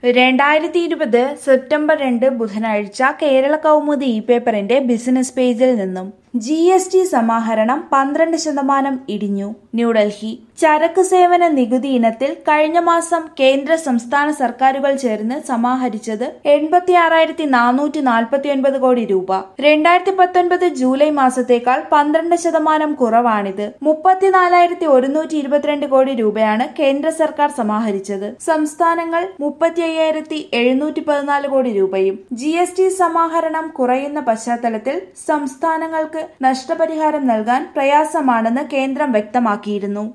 രണ്ടായിരത്തി ഇരുപത് സെപ്റ്റംബർ രണ്ട് ബുധനാഴ്ച കേരള കൗമുദി ഇ പേപ്പറിന്റെ ബിസിനസ് പേജിൽ നിന്നും ജി എസ് ടി സമാഹരണം പന്ത്രണ്ട് ശതമാനം ഇടിഞ്ഞു ന്യൂഡൽഹി ചരക്ക് സേവന നികുതി ഇനത്തിൽ കഴിഞ്ഞ മാസം കേന്ദ്ര സംസ്ഥാന സർക്കാരുകൾ ചേർന്ന് സമാഹരിച്ചത് എൺപത്തി ആറായിരത്തി നാനൂറ്റി നാൽപ്പത്തി ഒൻപത് കോടി രൂപ രണ്ടായിരത്തി പത്തൊൻപത് ജൂലൈ മാസത്തേക്കാൾ പന്ത്രണ്ട് ശതമാനം കുറവാണിത് മുപ്പത്തിനാലായിരത്തി ഒരുന്നൂറ്റി ഇരുപത്തിരണ്ട് കോടി രൂപയാണ് കേന്ദ്ര സർക്കാർ സമാഹരിച്ചത് സംസ്ഥാനങ്ങൾ മുപ്പത്തി അയ്യായിരത്തി എഴുന്നൂറ്റി പതിനാല് കോടി രൂപയും ജി എസ് ടി സമാഹരണം കുറയുന്ന പശ്ചാത്തലത്തിൽ സംസ്ഥാനങ്ങൾക്ക് നഷ്ടപരിഹാരം നൽകാൻ പ്രയാസമാണെന്ന് കേന്ദ്രം വ്യക്തമാക്കിയിരുന്നു